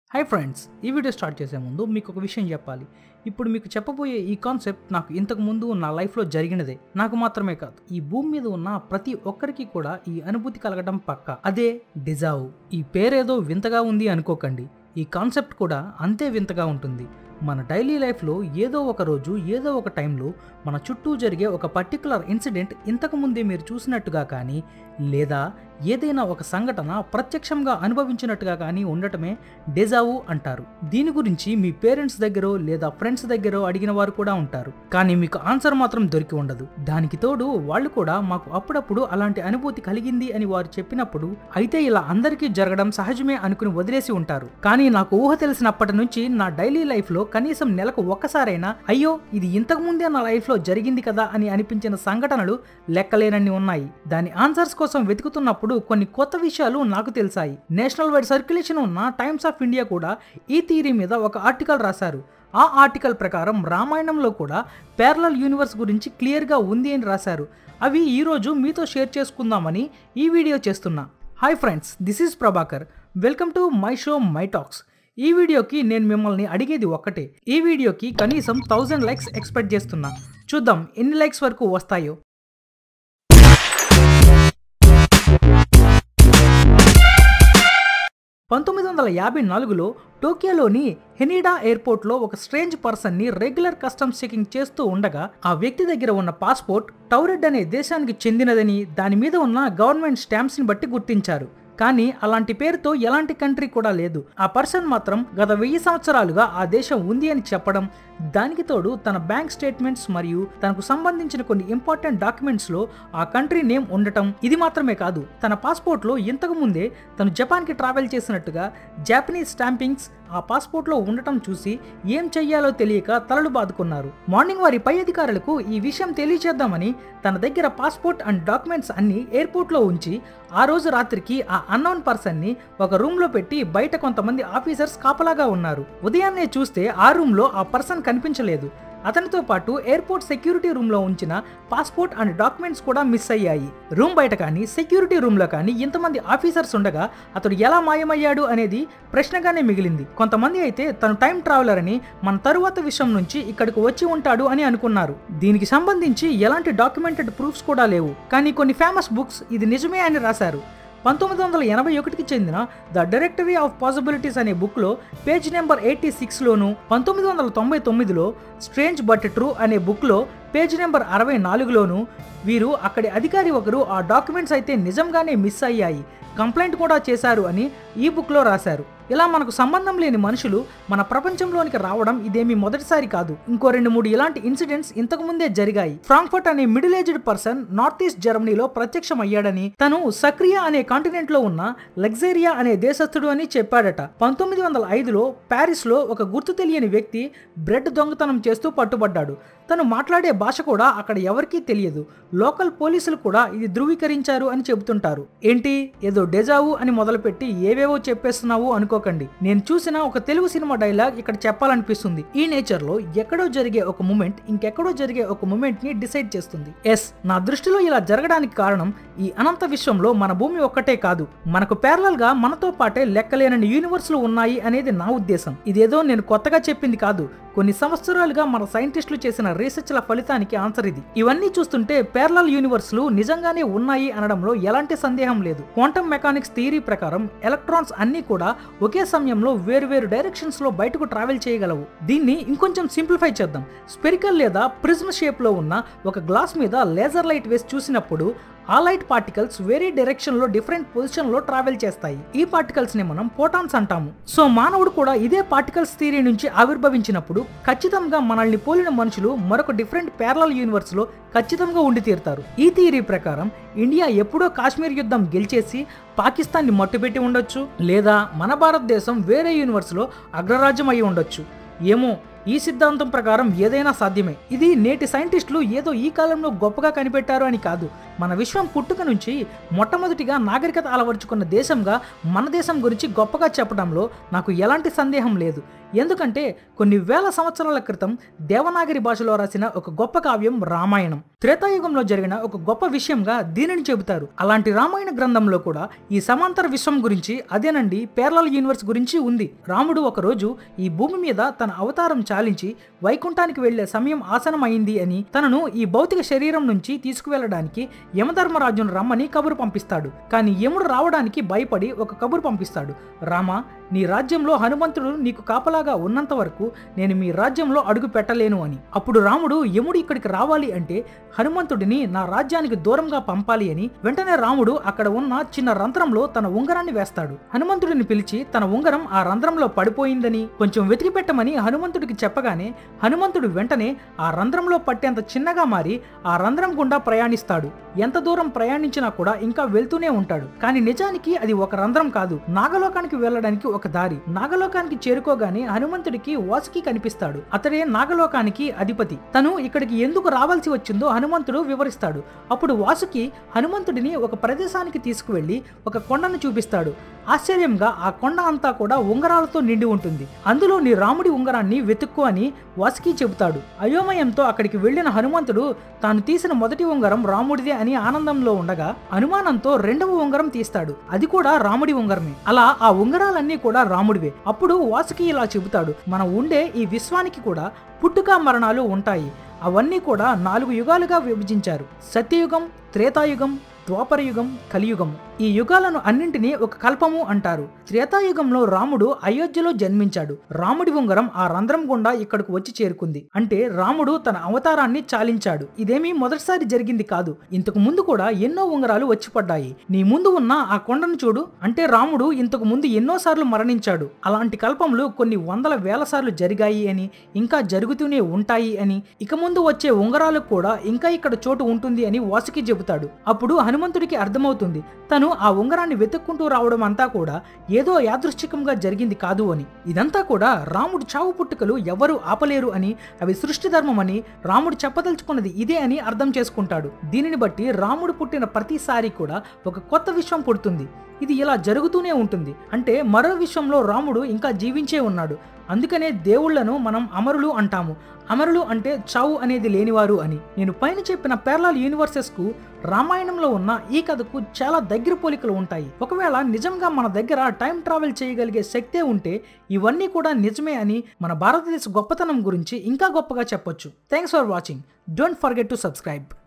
hi friends ఈ video start చేసే ముందు మీకు ఒక విషయం చెప్పాలి ఇప్పుడు మీకు చెప్పబోయే ఈ కాన్సెప్ట్ నాకు ఇంతకు ముందు నా లైఫ్లో జరిగినదే నాకు మాత్రమే కాదు ఈ భూమి మీద ఉన్న ప్రతి ఒక్కరికి కూడా ఈ అనుభూతి కలగడం పక్క అదే డిజావు ఈ పేరేదో వింతగా ఉంది అనుకోకండి ఈ కాన్సెప్ట్ కూడా అంతే వింతగా ఉంటుంది మన డైలీ లైఫ్లో ఏదో ఒక రోజు ఏదో ఒక టైంలో మన చుట్టూ జరిగే ఒక పర్టికులర్ ఇన్సిడెంట్ ఇంతకు ముందే మీరు చూసినట్టుగా కానీ లేదా ఏదైనా ఒక సంఘటన ప్రత్యక్షంగా అనుభవించినట్టుగా కానీ ఉండటమే డెజావు అంటారు దీని గురించి మీ పేరెంట్స్ దగ్గర లేదా ఫ్రెండ్స్ దగ్గర అడిగిన వారు కూడా ఉంటారు కానీ మీకు ఆన్సర్ మాత్రం దొరికి ఉండదు దానికి తోడు వాళ్ళు కూడా మాకు అప్పుడప్పుడు అలాంటి అనుభూతి కలిగింది అని వారు చెప్పినప్పుడు అయితే ఇలా అందరికీ జరగడం సహజమే అనుకుని వదిలేసి ఉంటారు కానీ నాకు ఊహ తెలిసినప్పటి నుంచి నా డైలీ లైఫ్లో కనీసం నెలకు ఒక్కసారైనా అయ్యో ఇది ఇంతకు ముందే నా లైఫ్లో జరిగింది కదా అని అనిపించిన సంఘటనలు లెక్కలేనన్ని ఉన్నాయి దాని ఆన్సర్స్ కోసం వెతుకుతున్నప్పుడు కొన్ని కొత్త విషయాలు నాకు తెలిసాయి నేషనల్ వైడ్ సర్క్యులేషన్ ఉన్న టైమ్స్ ఆఫ్ ఇండియా కూడా ఈ థియరీ మీద ఒక ఆర్టికల్ రాశారు ఆ ఆర్టికల్ ప్రకారం రామాయణంలో కూడా పేరలల్ యూనివర్స్ గురించి క్లియర్గా ఉంది అని రాశారు అవి ఈరోజు మీతో షేర్ చేసుకుందామని ఈ వీడియో చేస్తున్నా hi friends this is Prabhakar welcome to my show my talks ఈ వీడియోకి నేను మిమ్మల్ని అడిగేది ఒక్కటే ఈ వీడియోకి కనీసం థౌజండ్ లైక్స్ ఎక్స్పెక్ట్ చేస్తున్నా చూద్దాం ఎన్ని లైక్స్ వరకు వస్తాయో పంతొమ్మిది వందల యాభై నాలుగులో టోక్యోలోని హెనిడా ఎయిర్పోర్ట్లో ఒక స్ట్రేంజ్ పర్సన్ని రెగ్యులర్ కస్టమ్స్ చెకింగ్ చేస్తూ ఉండగా ఆ వ్యక్తి దగ్గర ఉన్న పాస్పోర్ట్ టౌరెడ్ అనే దేశానికి చెందినదని దాని మీద ఉన్న గవర్నమెంట్ స్టాంప్స్ని బట్టి గుర్తించారు కానీ అలాంటి పేరుతో ఎలాంటి కంట్రీ కూడా లేదు ఆ పర్సన్ మాత్రం గత వెయ్యి సంవత్సరాలుగా ఆ దేశం ఉంది అని చెప్పడం దానికి తోడు తన బ్యాంక్ స్టేట్మెంట్స్ మరియు తనకు సంబంధించిన కొన్ని ఇంపార్టెంట్ డాక్యుమెంట్స్లో ఆ కంట్రీ నేమ్ ఉండటం ఇది మాత్రమే కాదు తన పాస్పోర్ట్లో ఇంతకు ముందే తను జపాన్కి ట్రావెల్ చేసినట్టుగా జాపనీస్ స్టాంపింగ్స్ ఆ పాస్పోర్ట్లో ఉండటం చూసి ఏం చెయ్యాలో తెలియక తలలు బాదుకున్నారు మార్నింగ్ వారి పై అధికారులకు ఈ విషయం తెలియచేద్దామని తన దగ్గర పాస్పోర్ట్ అండ్ డాక్యుమెంట్స్ అన్ని ఎయిర్పోర్ట్లో ఉంచి ఆ రోజు రాత్రికి ఆ అన్నోన్ పర్సన్ని ఒక రూమ్లో పెట్టి బయట కొంతమంది ఆఫీసర్స్ కాపలాగా ఉన్నారు ఉదయాన్నే చూస్తే ఆ రూమ్లో ఆ పర్సన్ కనిపించలేదు అతనితో పాటు ఎయిర్పోర్ట్ సెక్యూరిటీ రూమ్లో ఉంచిన పాస్పోర్ట్ అండ్ డాక్యుమెంట్స్ కూడా మిస్ అయ్యాయి రూమ్ బయట కానీ సెక్యూరిటీ రూమ్లో కానీ ఇంతమంది ఆఫీసర్స్ ఉండగా అతడు ఎలా మాయమయ్యాడు అనేది ప్రశ్నగానే మిగిలింది కొంతమంది అయితే తను టైం ట్రావెలర్ అని మన తరువాత విషయం నుంచి ఇక్కడికి వచ్చి ఉంటాడు అని అనుకున్నారు దీనికి సంబంధించి ఎలాంటి డాక్యుమెంటెడ్ ప్రూఫ్స్ కూడా లేవు కానీ కొన్ని ఫేమస్ బుక్స్ ఇది నిజమే అని రాశారు పంతొమ్మిది వందల ఎనభై ఒకటికి చెందిన ద డైరెక్టరీ ఆఫ్ పాసిబిలిటీస్ అనే బుక్లో పేజ్ నెంబర్ ఎయిటీ సిక్స్లోను పంతొమ్మిది వందల తొంభై తొమ్మిదిలో స్ట్రేంజ్ బట్ ట్రూ అనే బుక్లో పేజ్ నెంబర్ అరవై నాలుగులోను వీరు అక్కడి అధికారి ఒకరు ఆ డాక్యుమెంట్స్ అయితే నిజంగానే మిస్ అయ్యాయి కంప్లైంట్ కూడా చేశారు అని ఈ బుక్లో రాశారు ఇలా మనకు సంబంధం లేని మనుషులు మన ప్రపంచంలోనికి రావడం ఇదేమి మొదటిసారి కాదు ఇంకో రెండు మూడు ఇలాంటి ఇన్సిడెంట్స్ ఇంతకు ముందే జరిగాయి ఫ్రాంక్ఫర్ట్ అనే middle aged person north east జర్మనీలో ప్రత్యక్షం అయ్యాడని తను సక్రియా అనే కాంటినెంట్ లో ఉన్న లగ్జేరియా అనే దేశస్థుడు అని చెప్పాడట పంతొమ్మిది వందల ఐదులో ప్యారిస్ లో ఒక గుర్తు తెలియని వ్యక్తి బ్రెడ్ దొంగతనం చేస్తూ పట్టుబడ్డాడు తను మాట్లాడే భాష కూడా అక్కడ ఎవరికీ తెలియదు లోకల్ పోలీసులు కూడా ఇది ధృవీకరించారు అని చెబుతుంటారు ఏంటి ఏదో డెజావు అని మొదలుపెట్టి ఏవేవో చెప్పేస్తున్నావు అనుకోకండి నేను చూసిన ఒక తెలుగు సినిమా డైలాగ్ ఇక్కడ చెప్పాలనిపిస్తుంది ఈ నేచర్ లో ఎక్కడో జరిగే ఒక మూమెంట్ ఇంకెక్కడో జరిగే ఒక మూమెంట్ ని డిసైడ్ చేస్తుంది ఎస్ నా దృష్టిలో ఇలా జరగడానికి కారణం ఈ అనంత విశ్వంలో మన భూమి ఒక్కటే కాదు మనకు ప్యారలల్ గా మనతో పాటే లెక్కలేనని యూనివర్స్లు ఉన్నాయి అనేది నా ఉద్దేశం ఇదేదో నేను కొత్తగా చెప్పింది కాదు కొన్ని సంవత్సరాలుగా మన సైంటిస్టులు చేసిన రీసెర్చ్ల ఫలితానికి ఆన్సర్ ఇది ఇవన్నీ చూస్తుంటే పేర్లల్ యూనివర్స్లు నిజంగానే ఉన్నాయి అనడంలో ఎలాంటి సందేహం లేదు క్వాంటమ్ మెకానిక్స్ థియరీ ప్రకారం ఎలక్ట్రాన్స్ అన్నీ కూడా ఒకే సమయంలో వేరువేరు డైరెక్షన్స్ లో బయటకు ట్రావెల్ చేయగలవు దీన్ని ఇంకొంచెం సింప్లిఫై చేద్దాం స్పెరికల్ లేదా ప్రిజ్మ్ షేప్ లో ఉన్న ఒక గ్లాస్ మీద లేజర్ లైట్ వేసి చూసినప్పుడు ఆ లైట్ పార్టికల్స్ వేరే డైరెక్షన్ లో డిఫరెంట్ పొజిషన్ లో ట్రావెల్ చేస్తాయి ఈ పార్టికల్స్ ని మనం పోటాన్స్ అంటాము సో మానవుడు కూడా ఇదే పార్టికల్స్ థియరీ నుంచి ఆవిర్భవించినప్పుడు ఖచ్చితంగా మనల్ని పోలిన మనుషులు మరొక డిఫరెంట్ ప్యారలల్ యూనివర్స్ లో ఖచ్చితంగా ఉండి తీరుతారు ఈ థియరీ ప్రకారం ఇండియా ఎప్పుడో కాశ్మీర్ యుద్ధం గెలిచేసి పాకిస్తాన్ని మట్టుపెట్టి ఉండొచ్చు లేదా మన భారతదేశం వేరే యూనివర్స్ లో అగ్రరాజ్యం అయి ఉండొచ్చు ఏమో ఈ సిద్ధాంతం ప్రకారం ఏదైనా సాధ్యమే ఇది నేటి సైంటిస్టులు ఏదో ఈ కాలంలో గొప్పగా కనిపెట్టారు అని కాదు మన విశ్వం పుట్టుక నుంచి మొట్టమొదటిగా నాగరికత అలవరుచుకున్న దేశంగా మన దేశం గురించి గొప్పగా చెప్పడంలో నాకు ఎలాంటి సందేహం లేదు ఎందుకంటే కొన్ని వేల సంవత్సరాల క్రితం దేవనాగరి భాషలో రాసిన ఒక గొప్ప కావ్యం రామాయణం త్రేతాయుగంలో జరిగిన ఒక గొప్ప విషయంగా దీనిని చెబుతారు అలాంటి రామాయణ గ్రంథంలో కూడా ఈ సమాంతర విశ్వం గురించి అదేనండి పేర్లల్ యూనివర్స్ గురించి ఉంది రాముడు ఒకరోజు ఈ భూమి మీద తన అవతారం చాలించి వైకుంఠానికి వెళ్లే సమయం ఆసనమైంది అని తనను ఈ భౌతిక శరీరం నుంచి తీసుకువెళ్ళడానికి యమధర్మరాజును రమ్మని కబురు పంపిస్తాడు కానీ యముడు రావడానికి భయపడి ఒక కబురు పంపిస్తాడు రామ నీ రాజ్యంలో హనుమంతుడు నీకు కాపలాగా ఉన్నంత వరకు నేను మీ రాజ్యంలో అడుగు పెట్టలేను అని అప్పుడు రాముడు యముడు ఇక్కడికి రావాలి అంటే హనుమంతుడిని నా రాజ్యానికి దూరంగా పంపాలి అని వెంటనే రాముడు అక్కడ ఉన్న చిన్న రంధ్రంలో తన ఉంగరాన్ని వేస్తాడు హనుమంతుడిని పిలిచి తన ఉంగరం ఆ రంధ్రంలో పడిపోయిందని కొంచెం వెతికి పెట్టమని హనుమంతుడికి చెప్పగానే హనుమంతుడు వెంటనే ఆ రంధ్రంలో పట్టేంత చిన్నగా మారి ఆ రంధ్రం గుండా ప్రయాణిస్తాడు ఎంత దూరం ప్రయాణించినా కూడా ఇంకా వెళ్తూనే ఉంటాడు కానీ నిజానికి అది ఒక రంధ్రం కాదు నాగలోకానికి వెళ్ళడానికి ఒక దారి నాగలోకానికి చేరుకోగానే హనుమంతుడికి వాసుకి కనిపిస్తాడు అతడే నాగలోకానికి అధిపతి తను ఇక్కడికి ఎందుకు రావాల్సి వచ్చిందో హనుమంతుడు వివరిస్తాడు అప్పుడు వాసుకి హనుమంతుడిని ఒక ప్రదేశానికి తీసుకువెళ్లి ఒక కొండను చూపిస్తాడు ఆశ్చర్యంగా ఆ కొండ అంతా కూడా ఉంగరాలతో నిండి ఉంటుంది అందులో నీ రాముడి ఉంగరాన్ని వెతుక్కో అని వాసుకి చెబుతాడు అయోమయంతో అక్కడికి వెళ్లిన హనుమంతుడు తాను తీసిన మొదటి ఉంగరం రాముడిదే అని ఆనందంలో ఉండగా అనుమానంతో రెండవ ఉంగరం తీస్తాడు అది కూడా రాముడి ఉంగరమే అలా ఆ ఉంగరాలన్నీ కూడా రాముడివే అప్పుడు వాసుకి ఇలా చెబుతాడు మనం ఉండే ఈ విశ్వానికి కూడా పుట్టుక మరణాలు ఉంటాయి అవన్నీ కూడా నాలుగు యుగాలుగా విభజించారు సత్యయుగం త్రేతాయుగం ద్వాపరయుగం కలియుగం ఈ యుగాలను అన్నింటినీ ఒక కల్పము అంటారు త్రేతాయుగంలో రాముడు అయోధ్యలో జన్మించాడు రాముడి ఉంగరం ఆ రంధ్రం గుండా ఇక్కడకు వచ్చి చేరుకుంది అంటే రాముడు తన అవతారాన్ని చాలించాడు ఇదేమీ మొదటిసారి జరిగింది కాదు ఇంతకు ముందు కూడా ఎన్నో ఉంగరాలు వచ్చి పడ్డాయి నీ ముందు ఉన్న ఆ కొండను చూడు అంటే రాముడు ఇంతకు ముందు ఎన్నోసార్లు మరణించాడు అలాంటి కల్పములు కొన్ని వందల వేల సార్లు జరిగాయి అని ఇంకా జరుగుతూనే ఉంటాయి అని ఇక ముందు వచ్చే ఉంగరాలకు కూడా ఇంకా ఇక్కడ చోటు ఉంటుంది అని వాసుకి చెబుతాడు అప్పుడు హనుమంతుడికి అర్థమవుతుంది తను ఆ ఉంగరాన్ని వెతుక్కుంటూ రావడం అంతా కూడా ఏదో యాదృశ్చికంగా జరిగింది కాదు అని ఇదంతా కూడా రాముడు చావు పుట్టుకలు ఎవరు ఆపలేరు అని అవి సృష్టి ధర్మం అని రాముడు చెప్పదలుచుకున్నది ఇదే అని అర్థం చేసుకుంటాడు దీనిని బట్టి రాముడు పుట్టిన ప్రతిసారి కూడా ఒక కొత్త విశ్వం పుడుతుంది ఇది ఇలా జరుగుతూనే ఉంటుంది అంటే మరో విశ్వంలో రాముడు ఇంకా జీవించే ఉన్నాడు అందుకనే దేవుళ్లను మనం అమరులు అంటాము అమరులు అంటే చావు అనేది లేనివారు అని నేను పైన చెప్పిన పేర్లాల్ యూనివర్సెస్ కు రామాయణంలో ఉన్న ఈ కథకు చాలా దగ్గర పోలికలు ఉంటాయి ఒకవేళ నిజంగా మన దగ్గర టైం ట్రావెల్ చేయగలిగే శక్తే ఉంటే ఇవన్నీ కూడా నిజమే అని మన భారతదేశ గొప్పతనం గురించి ఇంకా గొప్పగా చెప్పొచ్చు thanks for watching don't forget to subscribe